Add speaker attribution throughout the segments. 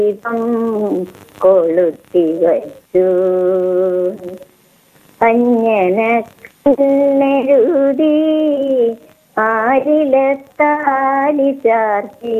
Speaker 1: ദീപം കൊളുത്തി വച്ചു അഞ്ഞനെഴുതി ആരിലത്താലി ചാർത്തി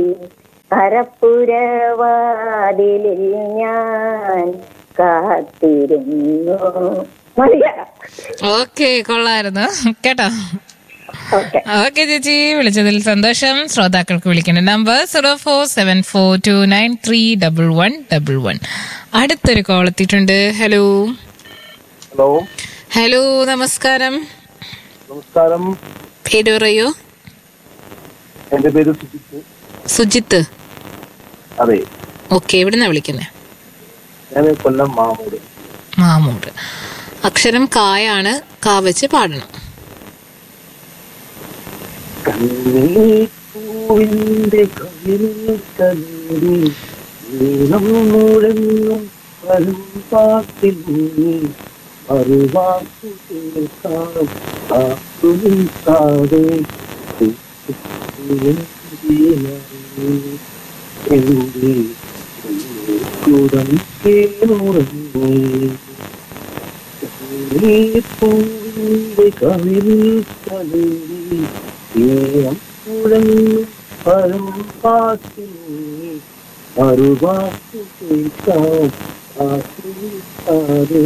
Speaker 1: കരപ്പുരവാതിലിൽ ഞാൻ കാത്തിരുന്നു മതിയാ
Speaker 2: ഓക്കെ കൊള്ളായിരുന്നു കേട്ടോ
Speaker 1: ഓക്കെ
Speaker 2: ഓക്കെ ചേച്ചി വിളിച്ചതിൽ സന്തോഷം ശ്രോതാക്കൾക്ക് വിളിക്കേണ്ട number zero four seven four two nine three double one double one അടുത്തൊരു കോൾ എത്തിയിട്ടുണ്ട് ഹലോ
Speaker 3: ഹലോ
Speaker 2: ഹലോ നമസ്കാരം
Speaker 3: നമസ്കാരം
Speaker 2: പേര് പറയൂ
Speaker 3: എന്റെ പേര് സുജിത്ത്
Speaker 2: സുജിത്ത്
Speaker 3: അതെ
Speaker 2: ഓക്കെ എവിടുന്നാ വിളിക്കുന്നത്
Speaker 3: ഞാൻ കൊല്ലം മാമൂട്
Speaker 2: മാമൂട് അക്ഷരം കായാണ് കാ വെച്ച് പാടണം
Speaker 3: കണ്ണീപ്പൂവിന്റെ കവിളിൽ കണ്ടി നീളം മുഴങ്ങും വരും പാട്ടിൽ നീ അറിവാക്കു കേൾക്കാം കാത്തുനിൽക്കാതെ എന്റെ കുടം കേറുറങ്ങി പൂവിന്റെ കവിളിൽ കലരി നേരം മുഴങ്ങും പരം പാട്ടിൽ മറുവാക്കു കേൾക്കാം ആശ്രയിക്കാതെ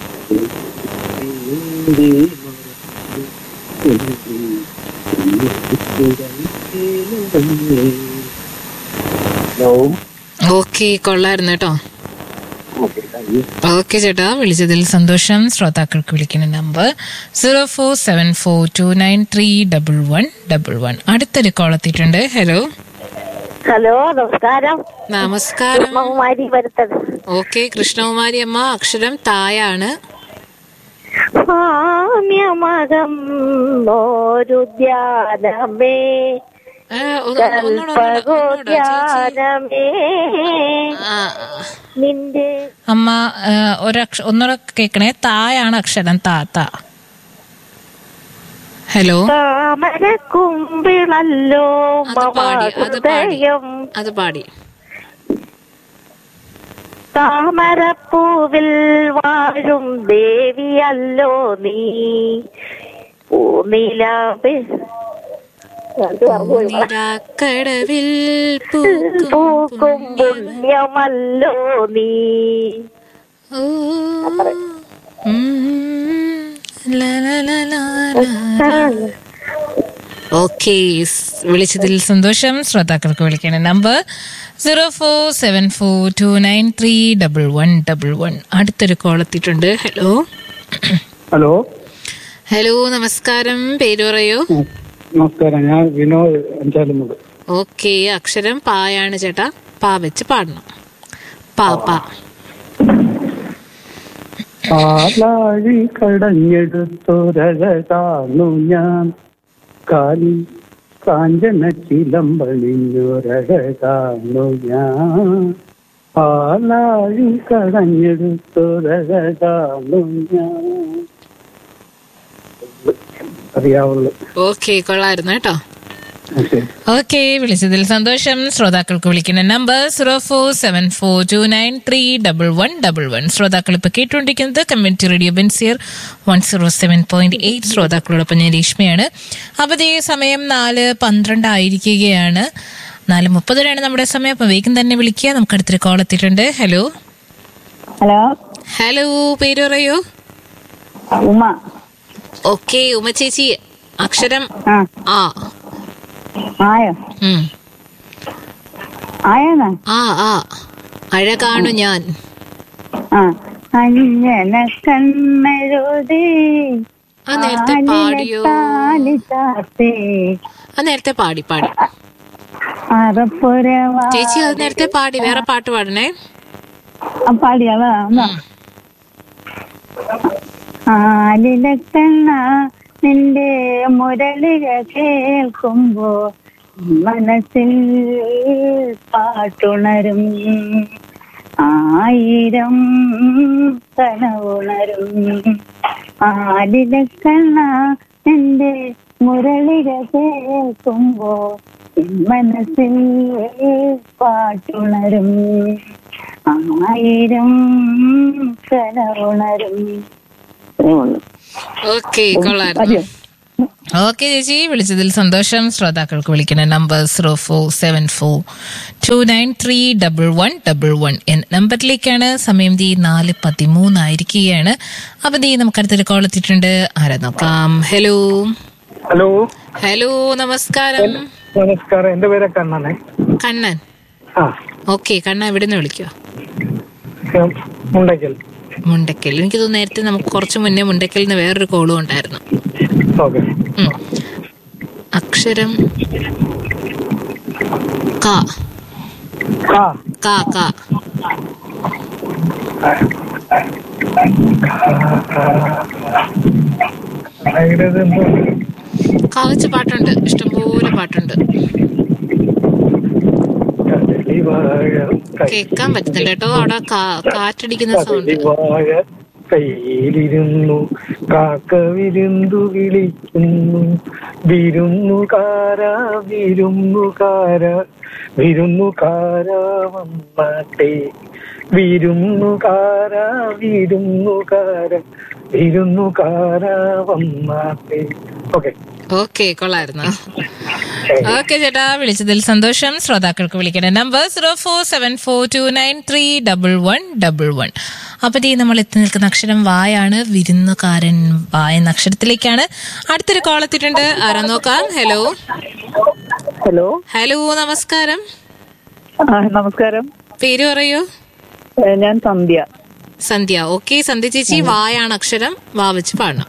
Speaker 3: എന്റെ മനസ്സിൽ എന്റെ കുടം കേറുറങ്ങി ഹലോ
Speaker 2: ഓക്കെ കൊള്ളായിരുന്നു കേട്ടോ
Speaker 3: ഓക്കെ താങ്ക് യു
Speaker 2: ഓക്കെ ചേട്ടാ വിളിച്ചതിൽ സന്തോഷം ശ്രോതാക്കൾക്ക് വിളിക്കുന്ന number zero four seven four two nine three double one double one അടുത്തൊരു കോൾ എത്തിയിട്ടുണ്ട് ഹലോ
Speaker 1: ഹലോ നമസ്കാരം
Speaker 2: നമസ്കാരം
Speaker 1: കുമാരി വരുത്തത്
Speaker 2: ഓക്കെ കൃഷ്ണകുമാരി അമ്മ അക്ഷരം തായാണ്
Speaker 1: സാമ്യമകം ഓരുദ്യാനമേ
Speaker 2: ആ, ഒന്ന്- ഒന്നുകൂടെ, ഒന്നുകൂടെ, ഒന്നുകൂടെ, ചേച്ചി.
Speaker 1: കൽപ്പകോദ്യാനമേ
Speaker 2: ആ,
Speaker 1: നിന്റെ
Speaker 2: അമ്മ ആ, ഒരക്ഷ ഒന്നുകൂടെ കേക്കണേ തായാണ് അക്ഷരം താ താ ഹലോ
Speaker 1: താമര കുമ്പിളല്ലോ
Speaker 2: അത് പാടി അത് പാടി
Speaker 1: ഹൃദയം
Speaker 2: അത് പാടി
Speaker 1: താമരപ്പൂവിൽ വാഴും ദേവിയല്ലോ നീ പൂനിലാവേ
Speaker 2: നിലാക്കടവിൽ പൂക്കും
Speaker 1: പൂക്കും പുണ്യമല്ലോ നീ
Speaker 2: ഓ, ഉം, ലാ, ലാ, ലാ, ലാ, ലാ. ഓക്കെ വിളിച്ചതിൽ സന്തോഷം ശ്രോതാക്കൾക്ക് വിളിക്കേണ്ട number zero four seven four two nine three double one double one അടുത്തൊരു കോൾ എത്തിയിട്ടുണ്ട് ഹലോ
Speaker 3: ഹലോ
Speaker 2: ഹലോ നമസ്കാരം പേര് പറയൂ
Speaker 3: നമസ്കാരം ഞാൻ വിനോദ് അഞ്ചാലുമുണ്ട്
Speaker 2: ഓക്കെ അക്ഷരം പായാണ് ചേട്ടാ പാ വെച്ച് പാടണം പാ പാ
Speaker 3: പാലാഴി കടഞ്ഞെടുത്തൊരഴകാണു ഞാൻ കാലി കാഞ്ചന ചിലമ്പണിഞ്ഞൊരഴകാണു ഞാൻ പാലാഴി കടഞ്ഞെടുത്തൊരഴകാണു ഞാൻ അറിയാവുള്ളൂ
Speaker 2: ഓക്കെ കൊള്ളായിരുന്നു കേട്ടോ
Speaker 3: ശരി
Speaker 2: ഓക്കെ വിളിച്ചതിൽ സന്തോഷം ശ്രോതാക്കൾക്ക് വിളിക്കുന്ന number zero four seven four two nine three double one double one ശ്രോതാക്കൾ ഇപ്പൊ കേട്ടുകൊണ്ടിരിക്കുന്നത് കമ്മ്യൂണിറ്റി റേഡിയോ ബെൻസിയർ one zero seven point eight ശ്രോതാക്കളോടൊപ്പം ഞാൻ രേഷ്മയാണ് അവധി സമയം നാല് പന്ത്രണ്ട് ആയിരിക്കുകയാണ് നാല് മുപ്പതിനാണ് നമ്മുടെ സമയം അപ്പൊ വേഗം തന്നെ വിളിക്കുക നമുക്ക് അടുത്തൊരു കോൾ എത്തിയിട്ടുണ്ട് ഹലോ
Speaker 1: ഹലോ
Speaker 2: ഹലോ പേര് പറയൂ
Speaker 1: ഉമ
Speaker 2: ഓക്കെ ഉമ ചേച്ചി അക്ഷരം
Speaker 1: ആ
Speaker 2: ആ
Speaker 1: ആയോ
Speaker 2: ഉം.
Speaker 1: ആയോന്നാ
Speaker 2: ആ ആ അഴകാണു ഞാൻ
Speaker 1: ആ അഞ്ഞന കണ്ണെഴുതി
Speaker 2: ആ നേരത്തെ പാടിയോ
Speaker 1: താലി ചാർത്തി
Speaker 2: ആ നേരത്തെ പാടി പാടി
Speaker 1: അറപ്പുരവാ
Speaker 2: ചേച്ചി അത് നേരത്തെ പാടി വേറെ പാട്ട് പാടണേ
Speaker 1: പാടിയാളാ ആലിലക്കണ്ണ നിന്റെ മുരളിക കേൾക്കുമ്പോ മനസ്സിൽ പാട്ടുണരും ആയിരം കനവുണരും ആലിലക്കണ്ണ നിന്റെ മുരളിക കേൾക്കുമ്പോ എൻ മനസ്സിൽ പാട്ടുണരും ആയിരം കനവുണരും ഇത്രേ ഉള്ളൂ
Speaker 2: ഓക്കെ കൊള്ളായിരുന്നു
Speaker 1: മതിയോ?
Speaker 2: ഓക്കെ ചേച്ചി വിളിച്ചതിൽ സന്തോഷം ശ്രോതാക്കൾക്ക് വിളിക്കുന്ന number zero four seven four two nine three double one double one എന്ന നമ്പറിലേക്കാണ് സമയം ദി നാല് പതിമൂന്നായിരിക്കുകയാണ് അപ്പൊ ദീ നമുക്ക് അടുത്തൊരു കോൾ എത്തിയിട്ടുണ്ട് ആരാ നോക്കാം ഹലോ
Speaker 3: ഹലോ
Speaker 2: ഹലോ നമസ്കാരം
Speaker 3: നമസ്കാരം എന്റെ പേര് കണ്ണനെ
Speaker 2: കണ്ണൻ
Speaker 3: ആ
Speaker 2: ഓക്കെ കണ്ണ എവിടെ നിന്ന് വിളിക്കുക
Speaker 3: ഞാൻ മുണ്ടയ്ക്കൽ
Speaker 2: മുണ്ടക്കൽ എനിക്ക് തോന്നുന്നു നേരത്തെ നമുക്ക് കുറച്ച് മുന്നേ മുണ്ടക്കലിൽ നിന്ന് വേറൊരു കോളും ഉണ്ടായിരുന്നു
Speaker 3: ഓക്കെ
Speaker 2: ഉം. അക്ഷരം ക
Speaker 3: ആ
Speaker 2: ക ക
Speaker 3: ഭയങ്കര ഇത് എന്തോ
Speaker 2: ക വെച്ച് പാട്ടുണ്ട് ഇഷ്ടംപോലെ പാട്ടുണ്ട്
Speaker 3: കദളിവാഴ കൈ-
Speaker 2: കേൾക്കാൻ പറ്റുന്നില്ല കേട്ടോ അവിടെ കാ- കാറ്റടിക്കുന്ന സൗണ്ട്
Speaker 3: കദളിവാഴ കയ്യിലിരുന്നു കാക്ക വിരുന്നു വിളിക്കുന്നു വിരുന്നുകാര വിരുന്നുകാര വിരുന്നുകാര വന്നാട്ടെ വിരുന്നുകാര വിരുന്നുകാര വിരുന്നുകാര വന്നാട്ടെ ഓക്കെ
Speaker 2: ഓക്കെ കൊള്ളായിരുന്നു ഓക്കെ ചേട്ടാ വിളിച്ചതിൽ സന്തോഷം ശ്രോതാക്കൾക്ക് വിളിക്കേണ്ട number zero four seven four two nine three double one double one അപ്പൊ ദേ നമ്മൾ എത്തി നിൽക്കുന്ന അക്ഷരം വായാണ് വിരുന്നുകാരൻ വായ എന്ന അക്ഷരത്തിലേക്കാണ് അടുത്തൊരു കോൾ എത്തിയിട്ടുണ്ട് ആരാ നോക്കാം ഹലോ
Speaker 1: ഹലോ
Speaker 2: ഹലോ നമസ്കാരം
Speaker 1: ആ, നമസ്കാരം
Speaker 2: പേര് പറയൂ
Speaker 1: ഏ, ഞാൻ സന്ധ്യ
Speaker 2: സന്ധ്യ ഓക്കെ സന്ധ്യ ചേച്ചി വായാണ് അക്ഷരം വാ വെച്ച് പാടണം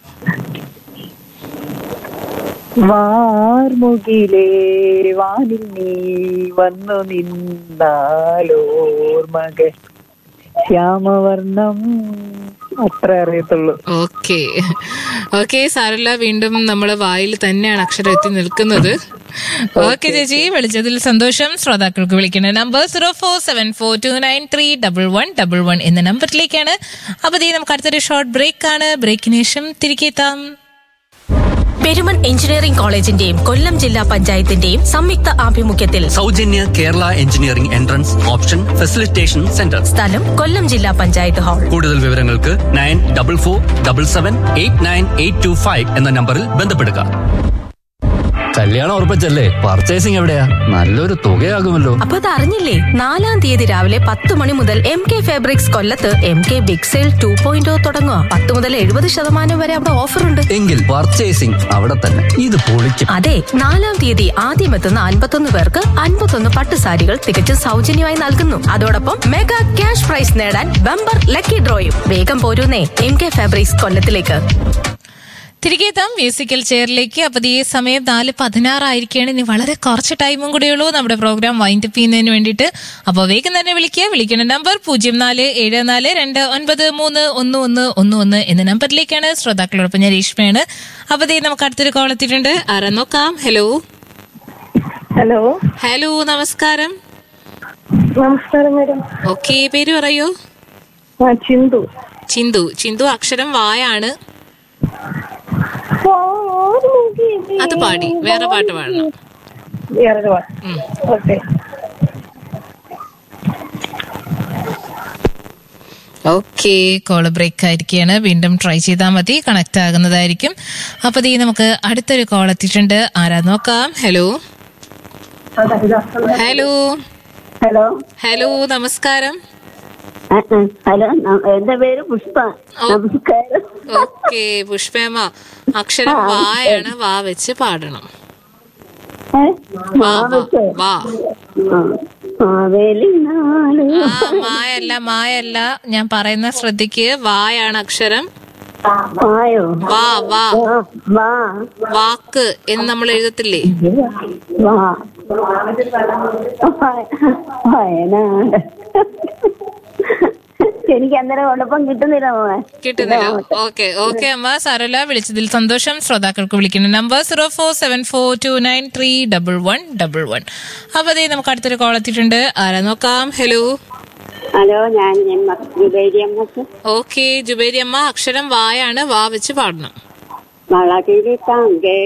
Speaker 1: വാർമുകിലേ വാനിൽ നീ വന്നു നിന്നാലോർമകൾ ശ്യാമവർണം അത്ര അറിയത്തുള്ളൂ
Speaker 2: ഓക്കെ ഓക്കെ സാരല്ല വീണ്ടും നമ്മൾ വായിൽ തന്നെയാണ് അക്ഷരം എത്തി നിൽക്കുന്നത് ഓക്കെ ചേച്ചി വിളിച്ചതിൽ സന്തോഷം ശ്രോതാക്കൾക്ക് വിളിക്കുന്ന number zero four seven four two nine three double one double one എന്ന നമ്പറിലേക്കാണ് അപ്പൊ ദേ നമുക്ക് അടുത്തൊരു ഷോർട്ട് ബ്രേക്ക് ആണ് ബ്രേക്കിന് ശേഷം തിരികെ എത്താം
Speaker 4: പെരുമൺ എഞ്ചിനീയറിംഗ് കോളേജിന്റെയും കൊല്ലം ജില്ലാ പഞ്ചായത്തിന്റെയും സംയുക്ത ആഭിമുഖ്യത്തിൽ
Speaker 5: സൗജന്യ Kerala engineering entrance option facilitation centre
Speaker 4: സ്ഥലം കൊല്ലം ജില്ലാ പഞ്ചായത്ത് ഹാൾ
Speaker 5: കൂടുതൽ വിവരങ്ങൾക്ക് nine double four double seven eight nine eight two five എന്ന നമ്പറിൽ ബന്ധപ്പെടുക കല്യാണം ഉറപ്പിച്ചല്ലേ പർച്ചേസിംഗ് എവിടെയാ നല്ലൊരു തുകയാകുമല്ലോ
Speaker 4: അപ്പൊ അത് അറിഞ്ഞില്ലേ നാലാം തീയതി രാവിലെ പത്ത് മണി മുതൽ എം കെ ഫാബ്രിക്സ് കൊല്ലത്ത് M K big sale two point തുടങ്ങുക പത്ത് മുതൽ എഴുപത് ശതമാനം വരെ അവിടെ ഓഫർ ഉണ്ട്
Speaker 5: എങ്കിൽ പർച്ചേസിംഗ് അവിടെ തന്നെ ഇത് പൊളിക്കും
Speaker 4: അതെ നാലാം തീയതി ആദ്യം എത്തുന്ന അൻപത്തൊന്ന് പേർക്ക് അൻപത്തൊന്ന് പട്ടുസാരികൾ തികച്ചും സൗജന്യമായി നൽകുന്നു അതോടൊപ്പം മെഗാ ക്യാഷ് പ്രൈസ് നേടാൻ ബമ്പർ ലക്കി ഡ്രോയും വേഗം പോരൂന്നേ എം കെ ഫാബ്രിക്സ് കൊല്ലത്തിലേക്ക്
Speaker 2: തിരികെ എത്താം മ്യൂസിക്കൽ ചെയറിലേക്ക് അപ്പൊ ഈ സമയം നാല് പതിനാറായിരിക്കുകയാണ് ഇനി വളരെ കുറച്ച് ടൈമും കൂടെയുള്ളൂ നമ്മുടെ പ്രോഗ്രാം വൈൻഡ് അപ്പ് ചെയ്യുന്നതിന് വേണ്ടിയിട്ട് അപ്പോൾ വേഗം തന്നെ വിളിക്കുക വിളിക്കുന്ന നമ്പർ പൂജ്യം നാല് ഏഴ് നാല് രണ്ട് ഒൻപത് മൂന്ന് ഒന്ന് ഒന്ന് ഒന്ന് ഒന്ന് എന്ന നമ്പറിലേക്കാണ് ശ്രോതാക്കളോടൊപ്പം ഞാൻ രേഷ്മയാണ് അപ്പൊ ദേ നമുക്ക് അടുത്തൊരു കോൾ എത്തിയിട്ടുണ്ട് ആരാ നോക്കാം ഹലോ
Speaker 1: ഹലോ
Speaker 2: ഹലോ നമസ്കാരം
Speaker 1: നമസ്കാരം മാഡം
Speaker 2: ഓക്കെ പേര് പറയൂ
Speaker 1: ആ ചിന്തു
Speaker 2: ചിന്തു ചിന്തു അക്ഷരം വായാണ് അത് പാടി വേറെ പാട്ട് പാടണം
Speaker 1: വേറെ
Speaker 2: ഉം.
Speaker 1: ഓക്കെ
Speaker 2: ഓക്കെ കോള് ബ്രേക്ക് ആയിരിക്കുകയാണ് വീണ്ടും ട്രൈ ചെയ്താൽ മതി കണക്ട് ആകുന്നതായിരിക്കും അപ്പൊ ദീ നമുക്ക് അടുത്തൊരു കോൾ എത്തിയിട്ടുണ്ട് ആരാ നോക്കാം ഹലോ ഹലോ
Speaker 1: ഹലോ
Speaker 2: ഹലോ നമസ്കാരം
Speaker 1: ഹലോ എന്റെ പേര് പുഷ്പ നമസ്കാരം
Speaker 2: ഓക്കെ പുഷ്പേമ അക്ഷരം വായാണ് വാ വെച്ച് പാടണം
Speaker 1: ഏ?
Speaker 2: വാ വാ വാ
Speaker 1: ആ. മാവേലി നാള്
Speaker 2: ആ മായല്ല മായല്ല ഞാൻ പറയുന്ന ശ്രദ്ധിക്ക് വായാണ് അക്ഷരം
Speaker 1: വായോ
Speaker 2: വാ വാ
Speaker 1: വാ വാ
Speaker 2: വാക്ക് എന്ന് നമ്മൾ എഴുതത്തില്ലേ
Speaker 1: വാ വയനാട് എനിക്ക് അന്നേരം ഉടപ്പം കിട്ടുന്നില്ല മോനെ
Speaker 2: കിട്ടുന്നില്ല ഓക്കെ ഓക്കെ അമ്മ സാരല്ല വിളിച്ചതിൽ സന്തോഷം ശ്രോതാക്കൾക്ക് വിളിക്കുന്ന number zero four seven four two nine three double one double one അപ്പൊ അതേ നമുക്ക് അടുത്തൊരു കോൾ എത്തിയിട്ടുണ്ട് ആരാ നോക്കാം ഹലോ
Speaker 1: ഹലോ ഞാൻ ജുബൈരിയമ്മക്ക്
Speaker 2: ഓക്കെ ജുബേരി അമ്മ അക്ഷരം വായാണ് വാ വെച്ച് പാടണം
Speaker 1: വളകിരി താങ്കേ